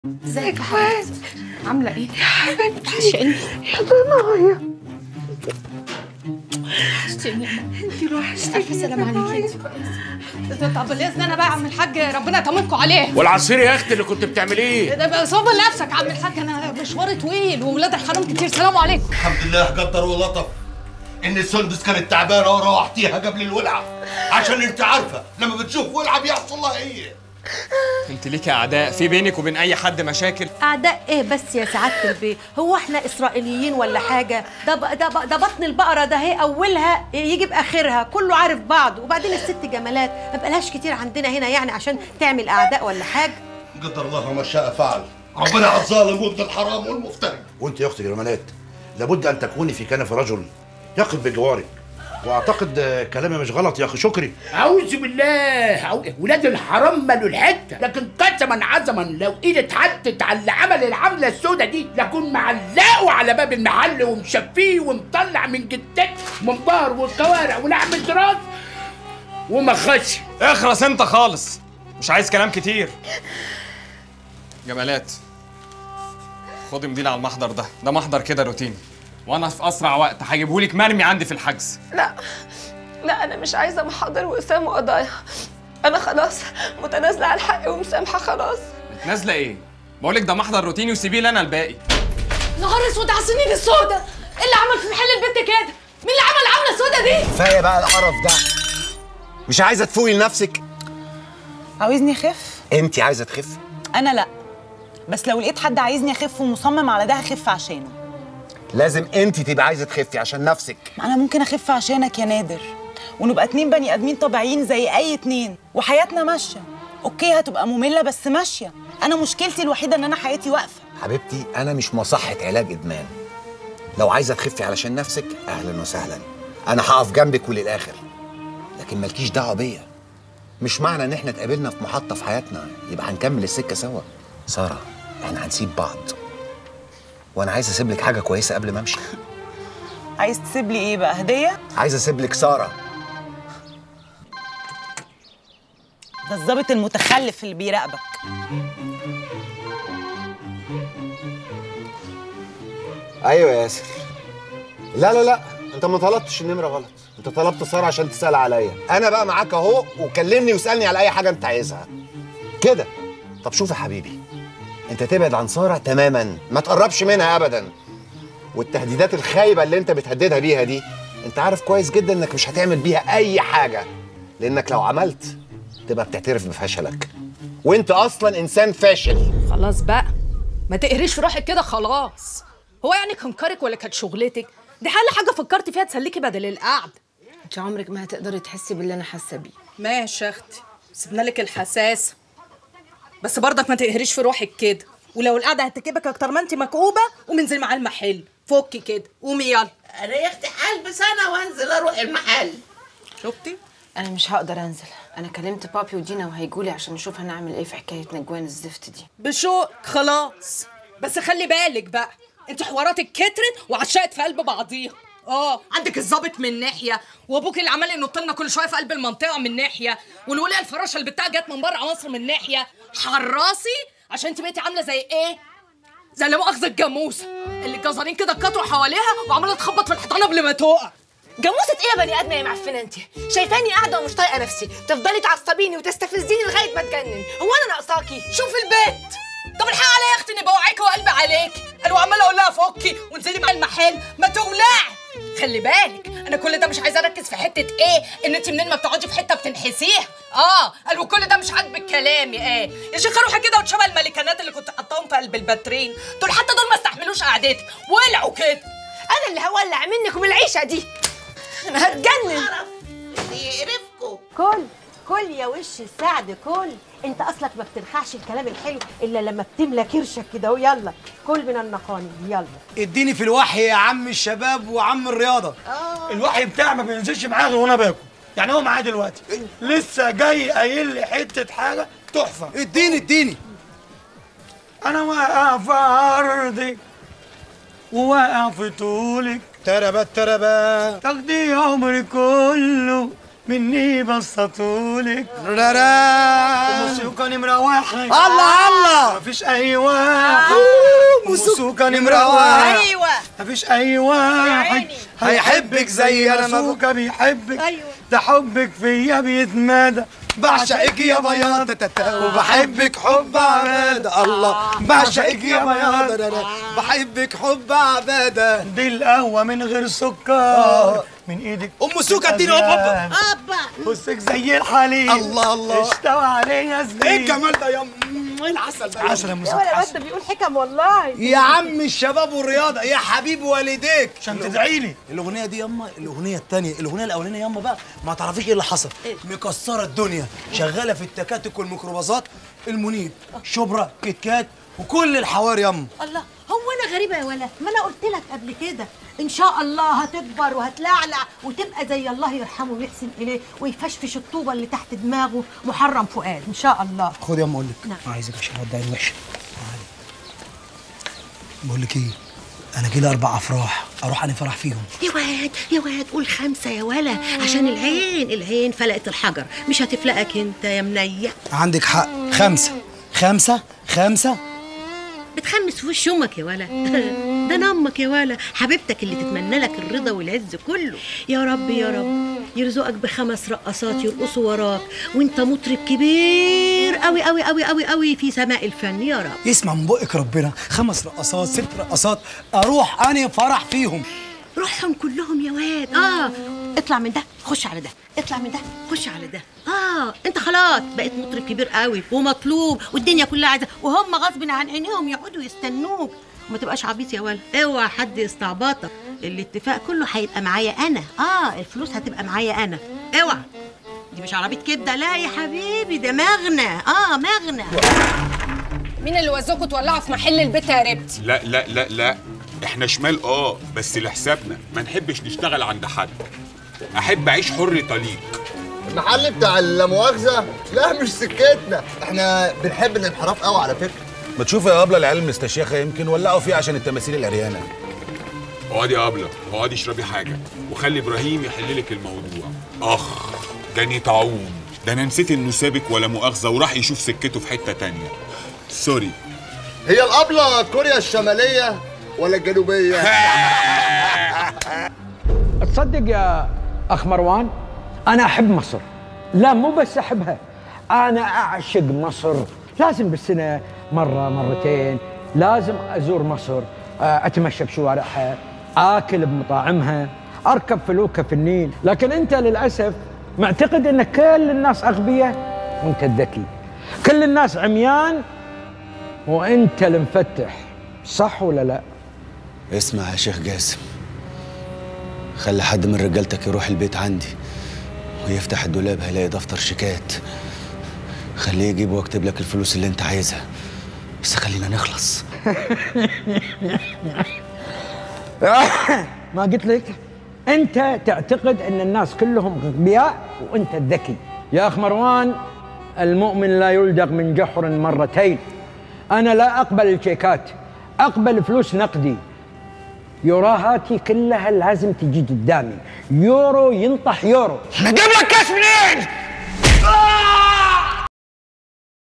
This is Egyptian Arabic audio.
ازيك يا حبيبتي عامله ايه يا حبيبتي وحشاني يا ضنايا وحشتني انت وحشتني الف سلامه عليكي انت طب باذن انا بقى يا عم الحاج ربنا يطمنكم عليه والعصير يا اختي اللي كنت بتعمليه ده بقى صوب لنفسك يا عم الحاج انا مشواري طويل وولاد الحرام كتير سلام عليكم الحمد لله قدر ولطف ان السندس كانت تعبانه وروحتيها قبل الولعه عشان انت عارفه لما بتشوف ولعه بيحصل لها ايه انت ليكي اعداء في بينك وبين اي حد مشاكل أعداء إيه بس يا سعادة البيه؟ هو إحنا إسرائيليين ولا حاجة؟ ده ب... ده, ب... ده بطن البقرة ده هي أولها يجي بآخرها، كله عارف بعض، وبعدين الست جمالات ما بقالهاش كتير عندنا هنا يعني عشان تعمل أعداء ولا حاجة. قدر الله ما شاء فعل ربنا على الظالم وابن الحرام والمفتري وانت يا اختي جمالات لابد ان تكوني في كنف رجل يقف بجوارك واعتقد آه، كلامي مش غلط يا اخي شكري اعوذ بالله أعوذ- ولاد الحرام مالوا الحته لكن قسما عظما لو ايدي اتحطت على اللي عمل العمله السوداء دي لكون معلقه على باب المحل ومشفيه ومطلع من جدتك منبار والكوارع ولحم الراس وما خش اخرس انت خالص مش عايز كلام كتير جمالات خدي مديل على المحضر ده ده محضر كده روتيني وانا في اسرع وقت هجيبهولك مرمي عندي في الحجز لا لا انا مش عايزه محاضر واسام وقضايا انا خلاص متنازله عن حقي ومسامحه خلاص نازله ايه بقولك ده محضر روتيني وسيبيه لي انا الباقي نهار اسود على السنين السوداء ايه اللي عمل في محل البنت كده مين اللي عمل العمله السوداء دي كفايه بقى القرف ده مش عايزه تفوقي لنفسك عاوزني اخف انت عايزه تخفي انا لا بس لو لقيت حد عايزني اخف ومصمم على ده هخف عشانه لازم انت تبقى عايزه تخفي عشان نفسك ما انا ممكن اخف عشانك يا نادر ونبقى اتنين بني ادمين طبيعيين زي اي اتنين وحياتنا ماشيه اوكي هتبقى ممله بس ماشيه انا مشكلتي الوحيده ان انا حياتي واقفه حبيبتي انا مش مصحه علاج ادمان لو عايزه تخفي علشان نفسك اهلا وسهلا انا هقف جنبك وللاخر لكن مالكيش دعوه بيا مش معنى ان احنا اتقابلنا في محطه في حياتنا يبقى هنكمل السكه سوا ساره احنا هنسيب بعض وانا عايز اسيب لك حاجه كويسه قبل ما امشي عايز تسيب لي ايه بقى هديه عايز اسيب لك ساره ده الظابط المتخلف اللي بيراقبك ايوه يا ياسر لا لا لا انت ما طلبتش النمره غلط انت طلبت ساره عشان تسال عليا انا بقى معاك اهو وكلمني واسالني على اي حاجه انت عايزها كده طب شوف يا حبيبي انت تبعد عن ساره تماما ما تقربش منها ابدا والتهديدات الخايبه اللي انت بتهددها بيها دي انت عارف كويس جدا انك مش هتعمل بيها اي حاجه لانك لو عملت تبقى بتعترف بفشلك وانت اصلا انسان فاشل خلاص بقى ما تقهريش في روحك كده خلاص هو يعني كان كارك ولا كانت شغلتك دي حل حاجه فكرتي فيها تسليكي بدل القعده انت عمرك ما هتقدري تحسي باللي انا حاسه بيه ماشي يا اختي سيبنا لك الحساسه بس برضك ما تقهريش في روحك كده ولو القعده هتكبك اكتر ما انت مكئوبه قومي انزلي معاه المحل فكي كده قومي يلا ريحت هلبس انا وانزل اروح المحل شفتي انا مش هقدر انزل انا كلمت بابي ودينا وهيجولي عشان نشوف هنعمل ايه في حكايه نجوان الزفت دي بشوق خلاص بس خلي بالك بقى انت حواراتك كترت وعشقت في قلب بعضيها اه عندك الظابط من ناحيه وابوك اللي عمال ينط لنا كل شويه في قلب المنطقه من ناحيه والولايه الفراشه اللي بتاع جت من بره مصر من ناحيه حراسي عشان انت بقيتي عامله زي ايه زي لا مؤاخذه الجاموسه اللي الجزرين كده اتكتروا حواليها وعماله تخبط في الحيطان قبل ما تقع جاموسة ايه يا بني ادمه يا معفنه انت شايفاني قاعده ومش طايقه نفسي تفضلي تعصبيني وتستفزيني لغايه ما اتجنن هو انا ناقصاكي شوفي البيت طب الحق عليا يا اختي اني بوعيكي وقلبي عليك انا وعماله اقول لها فكي وانزلي مع المحل ما تولعي خلي بالك انا كل ده مش عايزه اركز في حته ايه ان انت منين ما بتقعدي في حته بتنحسيها اه قال وكل ده مش عاجبك كلامي ايه يا شيخه روحي كده وتشبه الملكانات اللي كنت حطاهم في قلب الباترين دول حتى دول ما استحملوش قعدتك ولعوا كده انا اللي هولع منكم العيشه دي انا هتجنن يقرفكوا كل كل يا وش السعد كل انت اصلك ما بترخعش الكلام الحلو الا لما بتملى كرشك كده ويلا كل من النقاني يلا اديني في الوحي يا عم الشباب وعم الرياضه الوحي بتاعي ما بينزلش معايا غير وانا باكل يعني هو معايا دلوقتي لسه جاي قايل لي حته حاجه تحفه اديني اديني انا واقع في ارضك وواقع في طولك تربت تربت تاخدي عمري كله مني بسطولك رارا. موسيقى نمرة واحد الله الله. مفيش أي واحد موسيقى نمرة واحد ايوه مفيش أي واحد هيحبك زي أنا ما موسيقى بيحبك ايوه ده حبك فيا بيتمادى بعشقك يا بياض وبحبك حب عبادة الله بعشقك يا بياض بحبك حب عبادة دي القهوة من غير سكر من ايدك ام سوكا اديني هوب هوب بصك زي الحليب الله الله. اشتوى عليا زبيب ايه الجمال ده يا ام ايه العسل ده يا عسل يا أم؟ موسيقى ولا الواد ده بيقول حكم والله يا عم الشباب والرياضة يا حبيب والديك عشان تدعي لي الأغنية دي ياما الأغنية التانية الأغنية الأولانية ياما بقى ما تعرفيش إيه اللي حصل مكسرة الدنيا شغالة في التكاتك والميكروباصات المنيب شبرا كيت كات وكل الحوار ياما الله هو انا غريبه يا ولا ما انا قلت لك قبل كده ان شاء الله هتكبر وهتلعلع وتبقى زي الله يرحمه ويحسن اليه ويفشفش الطوبه اللي تحت دماغه محرم فؤاد ان شاء الله خد ياما أقول لك نعم. عايزك عشان أودع الوحشة تعالي. بقول لك إيه أنا جيلي أربع أفراح أروح أنا فرح فيهم يا واد يا واد قول خمسة يا ولا عشان العين العين فلقت الحجر مش هتفلقك انت يا منية عندك حق خمسة خمسة خمسة بتخمس في وش امك يا ولا ده انا امك يا ولا حبيبتك اللي تتمنى لك الرضا والعز كله يا رب يا رب يرزقك بخمس رقصات يرقصوا وراك وانت مطرب كبير قوي قوي قوي قوي قوي في سماء الفن يا رب يسمع من بقك ربنا خمس رقصات ست رقصات أروح أنا فرح فيهم روحهم كلهم يا واد اه اطلع من ده خش على ده اطلع من ده خش على ده اه انت خلاص بقيت مطرب كبير قوي ومطلوب والدنيا كلها عايزه وهم غصب عن عينيهم يقعدوا يستنوك وما تبقاش عبيط يا ولد اوعى حد يستعبطك الاتفاق كله هيبقى معايا انا اه الفلوس هتبقى معايا انا اوعى دي مش عربيه كبده لا يا حبيبي ده مغنى اه مغنى مين اللي وزوكوا تولعوا في محل البيت يا ربتي لا لا لا لا احنا شمال اه بس لحسابنا ما نحبش نشتغل عند حد احب اعيش حر طليق المحل بتاع اللامؤاخذة لا مش سكتنا احنا بنحب الانحراف قوي على فكرة ما تشوف يا ابله العيال المستشيخه يمكن ولعوا فيه عشان التماثيل العريانه اقعدي يا ابله اقعدي اشربي حاجه وخلي ابراهيم يحل لك الموضوع اخ ده طاعون ده انا نسيت انه سابك ولا مؤاخذه وراح يشوف سكته في حته تانية سوري هي الأبلة كوريا الشمالية ولا الجنوبية؟ تصدق يا اخ مروان انا احب مصر لا مو بس احبها انا اعشق مصر لازم بالسنه مره مرتين لازم ازور مصر آه، اتمشى بشوارعها اكل بمطاعمها اركب فلوكه في النيل لكن انت للاسف معتقد ان كل الناس اغبياء وانت الذكي كل الناس عميان وانت المفتح صح ولا لا اسمع يا شيخ جاسم خلي حد من رجالتك يروح البيت عندي ويفتح الدولاب هيلاقي دفتر شيكات خليه يجيب واكتب لك الفلوس اللي انت عايزها بس خلينا نخلص ما قلت لك انت تعتقد ان الناس كلهم اغبياء وانت الذكي يا اخ مروان المؤمن لا يلدغ من جحر مرتين انا لا اقبل الشيكات اقبل فلوس نقدي يوراهاتي كلها لازم تجي قدامي يورو ينطح يورو نجيب لك كاش منين؟ آه!